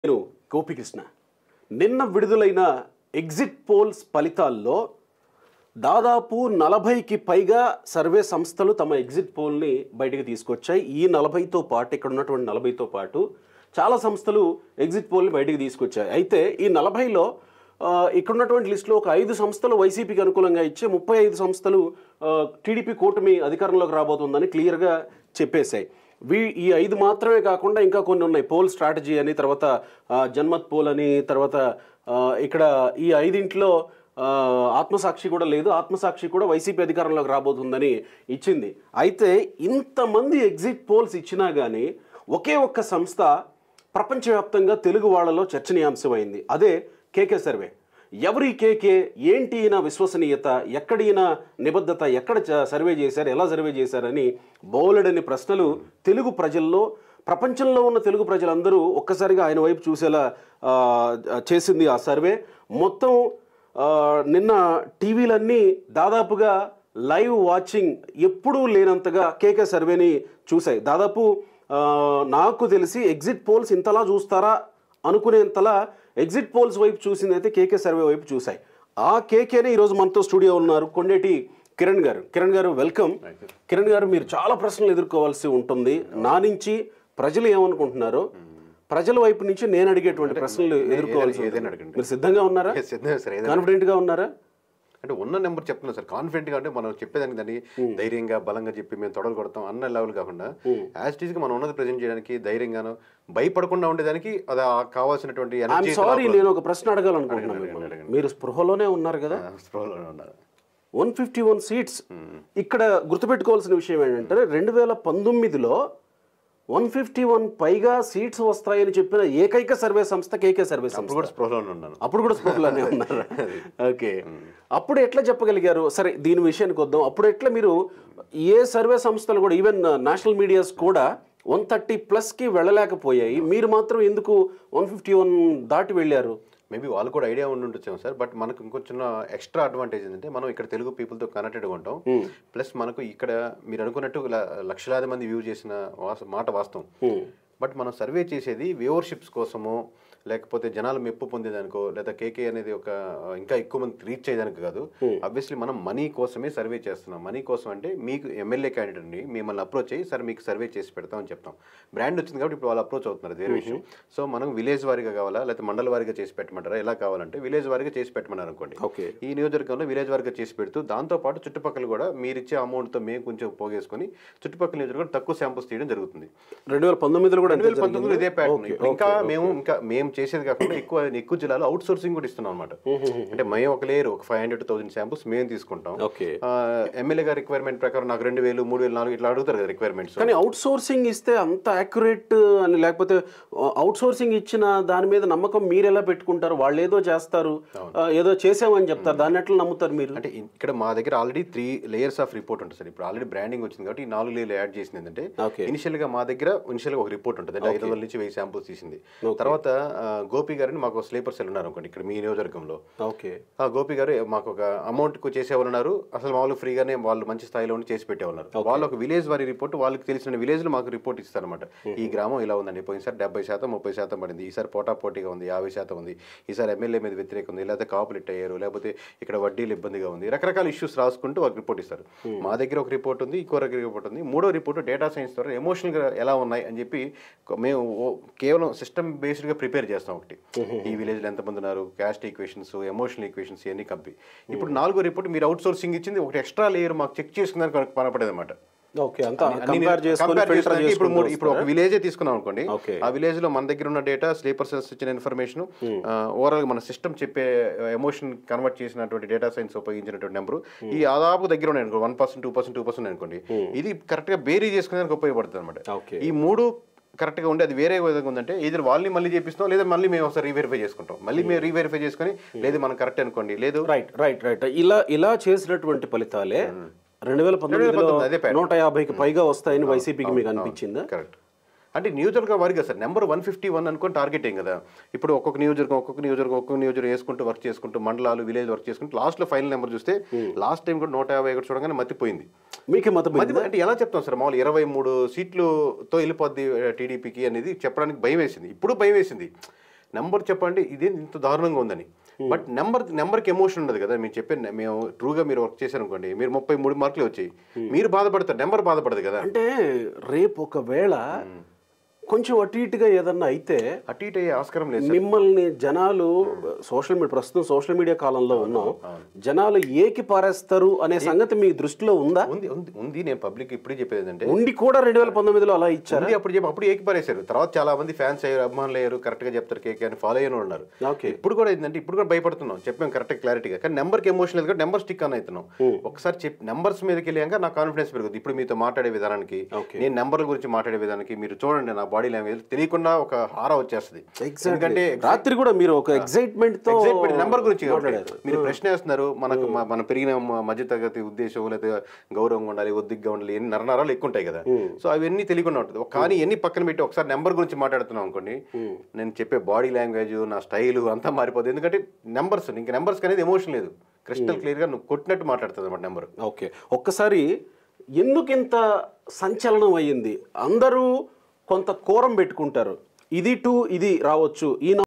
నేను గోపికృష్ణ నిన్న విడుదలైన ఎగ్జిట్ పోల్స్ ఫలితాల్లో దాదాపు నలభైకి పైగా సర్వే సంస్థలు తమ ఎగ్జిట్ పోల్ని బయటకు తీసుకొచ్చాయి ఈ నలభైతో పాటు ఇక్కడ ఉన్నటువంటి నలభైతో పాటు చాలా సంస్థలు ఎగ్జిట్ పోల్ని బయటకు తీసుకొచ్చాయి అయితే ఈ నలభైలో ఆ, ఇక్కడ ఉన్నటువంటి లిస్టులో ఒక ఐదు సంస్థలు వైసీపీకి అనుకూలంగా ఇచ్చి ముప్పై ఐదు సంస్థలు టీడీపీ కూటమి అధికారంలోకి రాబోతుందని క్లియర్గా చెప్పేశాయి వీ ఈ ఐదు మాత్రమే కాకుండా ఇంకా కొన్ని ఉన్నాయి పోల్ స్ట్రాటజీ అని తర్వాత ఆ, జన్మత్ పోల్ అని తర్వాత ఆ, ఇక్కడ ఈ ఐదింట్లో ఆ, ఆత్మసాక్షి కూడా లేదు ఆత్మసాక్షి కూడా వైసీపీ అధికారంలోకి రాబోతుందని ఇచ్చింది అయితే ఇంతమంది ఎగ్జిట్ పోల్స్ ఇచ్చినా కానీ ఒకే ఒక్క సంస్థ ప్రపంచవ్యాప్తంగా తెలుగు వాళ్ళలో చర్చనీయాంశమైంది అదే కేకే సర్వే ఎవరి కేకే ఏంటి ఈయన విశ్వసనీయత ఎక్కడ ఈయన నిబద్ధత ఎక్కడ చ- సర్వే చేశారు ఎలా సర్వే చేశారని బౌలెడని ప్రశ్నలు తెలుగు ప్రజల్లో ప్రపంచంలో ఉన్న తెలుగు ప్రజలందరూ ఒక్కసారిగా ఆయన వైపు చూసేలా ఆ, చేసింది ఆ సర్వే మొత్తం ఆ, నిన్న టీవీలన్నీ దాదాపుగా లైవ్ వాచింగ్ ఎప్పుడూ లేనంతగా కేకే సర్వేని చూశాయి దాదాపు ఆ, నాకు తెలిసి ఎగ్జిట్ పోల్స్ ఇంతలా చూస్తారా అనుకునేంతలా ఎగ్జిట్ పోల్స్ వైపు చూసింది అయితే కేకే సర్వే వైపు చూశాయి ఆ కేకేనే ఈరోజు మనతో స్టూడియో ఉన్నారు కొండేటి కిరణ్ గారు కిరణ్ గారు వెల్కమ్ కిరణ్ గారు మీరు చాలా ప్రశ్నలు ఎదుర్కోవాల్సి ఉంటుంది నా నుంచి ప్రజలు ఏమనుకుంటున్నారో ప్రజల వైపు నుంచి నేను అడిగేటువంటి ప్రశ్నలు ఎదుర్కోవాల్సి ఏదైనా ఉంటుంది. అడగండి. మీరు సిద్ధంగా ఉన్నారా సిద్ధమే సార్ ఏదైనా కాన్ఫిడెంట్ గా ఉన్నారా అంటే ఉన్న నెంబర్ చెప్తున్నా సార్ కాన్ఫిడెంట్ గా అంటే మనం చెప్పేదానికి దాన్ని ధైర్యంగా బలంగా చెప్పి మేము తొడలు కొడతాం అన్న లెవెల్ కాకుండా యాజ్ టీజ్ గా మనం ఉన్నది ప్రజెంట్ చేయడానికి ధైర్యంగాను భయపడకుండా ఉండేదానికి అది ఆ కావాల్సినటువంటి ఐఎమ్ ఎనర్జీ సారీ నేను ఒక ప్రశ్న అడగాలనుకుంటున్నాను అడగండి, మిమ్మల్ని. అడగండి. మీరు స్పృహలోనే ఉన్నారు కదా స్ప్రోలోనే ఉన్నారు వన్ ఫిఫ్టీ వన్ సీట్స్ ఇక్కడ గుర్తుపెట్టుకోవాల్సిన విషయం ఏంటంటే రెండు వేల పంతొమ్మిదిలో వన్ ఫిఫ్టీ వన్ పైగా సీట్స్ వస్తాయని చెప్పిన ఏకైక సర్వే సంస్థ కేకే సర్వే ఇప్పుడు సంస్థ కూడా స్ప్రోలోనే ఉన్నాను అప్పుడు కూడా స్పృహలోనే ఉన్నారు ఓకే అప్పుడు ఎట్లా చెప్పగలిగారు సరే దీని విషయానికి వద్దాం అప్పుడు ఎట్లా మీరు ఏ సర్వే సంస్థలు కూడా ఈవెన్ నేషనల్ మీడియాస్ కూడా వన్ థర్టీ ప్లస్కి వెళ్ళలేకపోయాయి మీరు మాత్రం ఎందుకు వన్ ఫిఫ్టీ వన్ దాటి వెళ్ళారు మేబీ వాళ్ళు కూడా ఐడియా ఉండి ఉండొచ్చాము సార్ బట్ మనకు ఇంకొంచెం ఎక్స్ట్రా అడ్వాంటేజ్ ఏంటంటే మనం ఇక్కడ తెలుగు పీపుల్తో కనెక్టెడ్గా ఉంటాం ప్లస్ మనకు ఇక్కడ మీరు అనుకున్నట్టు ల- లక్షలాది మంది వ్యూ చేసిన వాస మాట వాస్తవం బట్ మనం సర్వే చేసేది వ్యూవర్షిప్స్ కోసమో లేకపోతే జనాలు మెప్పు పొందేదానికో లేదా కేకే అనేది ఒక ఆ, ఇంకా ఎక్కువ మంది రీచ్ చేయడానికి కాదు అబ్వియస్లీ మనం మనీ కోసమే సర్వే చేస్తున్నాం మనీ కోసం అంటే మీకు ఎమ్మెల్యే క్యాండిడేట్ని మిమ్మల్ని అప్రోచ్ అయ్యి సరే మీకు సర్వే చేసి పెడతామని చెప్తాం బ్రాండ్ వచ్చింది కాబట్టి ఇప్పుడు వాళ్ళు అప్రోచ్ అవుతున్నారు అది వేరే విషయం సో మనం విలేజ్ వారీగా కావాలా లేకపోతే మండల వారీగా చేసి పెట్టమంటారా ఎలా కావాలంటే విలేజ్ వారీగా చేసి పెట్టమన్నారు అనుకోండి ఓకే ఈ నియోజకవర్గంలో విలేజ్ వారీగా చేసి పెడుతూ దాంతో పాటు చుట్టుపక్కల కూడా మీరు ఇచ్చే అమౌంట్తో మేము కొంచెం పోగేసుకొని చుట్టుపక్కల నియోజకవర్గం తక్కువ శాంపుల్స్ తీయడం జరుగుతుంది రెండు వేల పంతొమ్మిదిలో కూడా రెండు వేల పంతొమ్మిదిలో ఇదే ప్యాటర్న్ ఓకే, ఇప్పుడు ఇంకా ఓకే, మేము ఇంకా మేము చేసేది కాకుండా ఎక్కువ ఎక్కువ జిల్లాలో అవుట్ సోర్సింగ్ కూడా ఇస్తున్నాం అనమాట అంటే మేము ఒక లేయర్ ఒక ఫైవ్ హండ్రెడ్ థౌసండ్ శాంపుల్స్ మేము తీసుకుంటాం ఓకే ఎమ్మెల్యే గారి రిక్వైర్మెంట్ ప్రకారం నాకు రెండు వేలు మూడు వేలు నాలుగు ఇట్లా అడుగుతారు కదా రిక్వైర్మెంట్స్ కానీ అవుట్ సోర్సింగ్ ఇస్తే అంత యాక్యురేట్ అని లేకపోతే అవుట్ సోర్సింగ్ ఇచ్చిన దాని మీద నమ్మకం మీరు ఎలా పెట్టుకుంటారు వాళ్ళు ఏదో చేస్తారు ఆ, ఏదో చేసామని చెప్తారు దాన్ని ఎట్లా నమ్ముతారు మీరు అంటే ఇక్కడ మా దగ్గర already three layers of report ఉంటుంది సార్ ఇప్పుడు ఆల్రెడీ బ్రాండింగ్ వచ్చింది కాబట్టి ఈ నాలుగు లేయర్లు యాడ్ చేసింది ఏంటంటే ఓకే ఇనిషియల్ గా మా దగ్గర ఇనిషియల్ గా ఒక రిపోర్ట్ ఉంటుంది అంటే ఐదు వందల నుంచి వెయ్యి శాంపుల్స్ తీసింది తర్వాత ఆ, గోపి గారిని మాకు స్లీపర్ సెల్ ఉన్నారు అనుకోండి ఇక్కడ మీ నియోజకవర్గంలో ఓకే ఆ గోపి గారు మాకు ఒక అమౌంట్ కు చేసేవాళ్ళు ఉన్నారు అసలు మామూలు ఫ్రీగానే వాళ్ళు మంచి స్థాయిలో ఉండి చేసి పెట్టేవాళ్ళు వాళ్ళు ఒక విలేజ్ వారి రిపోర్ట్ వాళ్ళకి తెలిసిన విలేజ్ లో మాకు రిపోర్ట్ ఇస్తారన్నమాట ఈ గ్రామం ఇలా ఉందండి పోయినసారి డెబ్బై శాతం ముప్పై శాతం పడింది ఈసారి పోటా పోటీగా ఉంది యాభై శాతం ఉంది ఈసారి ఎమ్మెల్యే మీద వ్యతిరేకం ఉంది లేకపోతే కాపులిట్ అయ్యారు లేకపోతే ఇక్కడ వడ్డీలు ఇబ్బందిగా ఉంది రకరకాల ఇష్యూస్ రాసుకుంటూ ఒక రిపోర్ట్ ఇస్తారు మా దగ్గర ఒక రిపోర్ట్ ఉంది ఇంకో దగ్గర రిపోర్ట్ ఉంది మూడో రిపోర్ట్ డేటా సైన్స్ ద్వారా ఎమోషనల్ గా ఎలా ఉన్నాయి అని చెప్పి మేము ఓ- కేవలం సిస్టమ్ బేస్డ్ గా ప్రిపేర్ చేస్తాం ఒకటి ఈ విలేజ్ లో ఎంతమంది ఉన్నారు క్యాస్ట్ ఈక్వేషన్స్ ఎమోషనల్ ఈక్వేషన్స్ ఇవన్నీ కంపి ఇప్పుడు నాలుగో రిపోర్ట్ మీరు అవుట్ సోర్సింగ్ ఇచ్చింది ఒకటి ఎక్స్ట్రా లేయర్ మాకు చెక్ చేసుకున్నానికి కనపడేది అనమాట ఓకే అంతా కంపేర్ చేసుకొని కంపేర్ ఫిల్టర్ చేసుకోవడానికి ఇప్పుడు మూడు చేసుకుంటూ ఇప్పుడు ఒక విలేజే తీసుకున్నాం అనుకోండి ఓకే. ఆ విలేజ్ లో మన దగ్గర ఉన్న డేటా స్లీపర్ సెల్స్ ఇచ్చిన ఇన్ఫర్మేషన్ ఓవరాల్ మన సిస్టమ్ చెప్పే ఎమోషన్ కన్వర్ట్ చేసినటువంటి డేటా సైన్స్ ఉపయోగించినటువంటి నెంబర్ ఈ ఆదాపు దగ్గర ఉన్నాయి అనుకో one percent two percent two percent అనుకోండి ఇది కరెక్ట్ గా బేరీ చేసుకునేందుకు ఉపయోగపడుతుంది అనమాట ఓకే ఈ మూడు కరెక్ట్గా ఉండి అది వేరే విధంగా ఉందంటే ఇది వాళ్ళని మళ్ళీ చేపిస్తాం లేదా మళ్ళీ మేము ఒకసారి రీవెరిఫై చేసుకుంటాం మళ్ళీ మేము రీవెరిఫై చేసుకొని లేదు మనం కరెక్ట్ అనుకోండి లేదు రైట్ రైట్ రైట్ ఇలా ఇలా చేసినటువంటి ఫలితాలే రెండు వేల పంతొమ్మిదిలో పంతొమ్మిది, అదే pattern. నూట యాభైకి పైగా వస్తాయని వైసీపీకి మీకు అనిపించిందా కరెక్ట్ అంటే నియోజకవర్గం వారిగా sir number one fifty one అనుకుని టార్గెట్ ఏం కదా ఇప్పుడు ఒక్కొక్క నియోజకవర్గం ఒక్కొక్క నియోజకవర్గం ఒక్కొక్క నియోజకవర్గం వేసుకుంటూ వర్క్ చేసుకుంటూ మండలాలు విలేజ్ వర్క్ చేసుకుంటూ లాస్ట్లో ఫైనల్ నెంబర్ చూస్తే లాస్ట్ టైం కూడా నూట యాభై ఒకటి చూడగానే మతిపోయింది మీకే మతం మతి అంటే ఎలా చెప్తాం సార్ మామూలు ఇరవై మూడు సీట్లుతో వెళ్ళిపోద్ది టీడీపీకి అనేది చెప్పడానికి భయం వేసింది ఇప్పుడు భయం వేసింది నెంబర్ చెప్పండి ఇదే ఇంత దారుణంగా ఉందని బట్ నెంబర్ నెంబర్కి ఎమోషన్ ఉండదు కదా మీరు చెప్పే మేము ట్రూగా మీరు వర్క్ చేశారు అనుకోండి మీరు ముప్పై మూడు మార్కులు వచ్చాయి మీరు బాధపడతారు నెంబర్ బాధపడదు కదా అంటే రేపు ఒకవేళ కొంచెం అటు ఇటుగా ఏదన్నా అయితే అటు ఇటు అయ్యే ఆస్కారం లేదు మిమ్మల్ని జనాలు సోషల్ మీడియా ప్రస్తుతం సోషల్ మీడియా కాలంలో ఉన్నాం జనాలు ఏకి పారేస్తారు అనే సంగతి మీ దృష్టిలో ఉందా ఉంది ఉంది ఉంది నేను పబ్లిక్ ఇప్పుడే చెప్పేది ఏంటంటే ఉండి కూడా రెండు వేల పంతొమ్మిదిలో అలా ఇచ్చారా ఉంది అప్పుడు చెప్పి అప్పుడు ఏకిపారేశారు తర్వాత చాలా మంది ఫ్యాన్స్ అయ్యారు అభిమానులు అయ్యారు కరెక్ట్ గా చెప్తారు కేకే అని ఫాలో అయిన వాళ్ళు ఉన్నారు ఓకే ఇప్పుడు కూడా ఏంటంటే ఇప్పుడు కూడా భయపడుతున్నాం చెప్పాం కరెక్ట్ క్లారిటీగా కానీ నెంబర్కి ఎమోషన్ లేదు కాబట్టి నెంబర్ స్టిక్ అని అవుతున్నాం ఒకసారి చెప్ నెంబర్స్ మీదకి వెళ్ళాక నా కాన్ఫిడెన్స్ పెరుగుతుంది ఇప్పుడు మీతో మాట్లాడే విధానానికి Okay. నేను నెంబర్ల గురించి మాట్లాడే విధానానికి మీరు చూడండి నా బాడీ లాంగ్వేజ్ తెలియకుండా ఒక హారా వచ్చేస్తుంది ఎందుకంటే రాత్రి కూడా మీరు ఒక ఎక్సైట్మెంట్ తో నెంబర్ గురించి కాబట్టి మీరు ప్రశ్న వేస్తున్నారు మనకు మ- మన పెరిగిన మ- మధ్యతరగతి ఉద్దేశం లేదా గౌరవంగా ఉండాలి ఒద్దిగ్గా ఉండాలి ఎన్ని నరనరాలు ఎక్కువ ఉంటాయి కదా సో అవన్నీ తెలియకుండా ఉంటుంది ఒక- కానీ ఎన్ని పక్కన పెట్టి ఒకసారి నెంబర్ గురించి మాట్లాడుతున్నాం అనుకోండి నేను చెప్పే బాడీ లాంగ్వేజ్ నా స్టైల్ అంతా మారిపోతుంది ఎందుకంటే నెంబర్స్ ఇంకా నెంబర్స్ అనేది ఎమోషన్ లేదు క్రిస్టల్ క్లియర్ గా నువ్వు కొట్టినట్టు మాట్లాడుతుంది అన్నమాట నెంబర్ ఓకే ఒక్కసారి ఎందుకు ఇంత సంచలనం అయ్యింది అందరూ కొంత కోరం పెట్టుకుంటారు ఇది టు ఇది రావచ్చు ఈ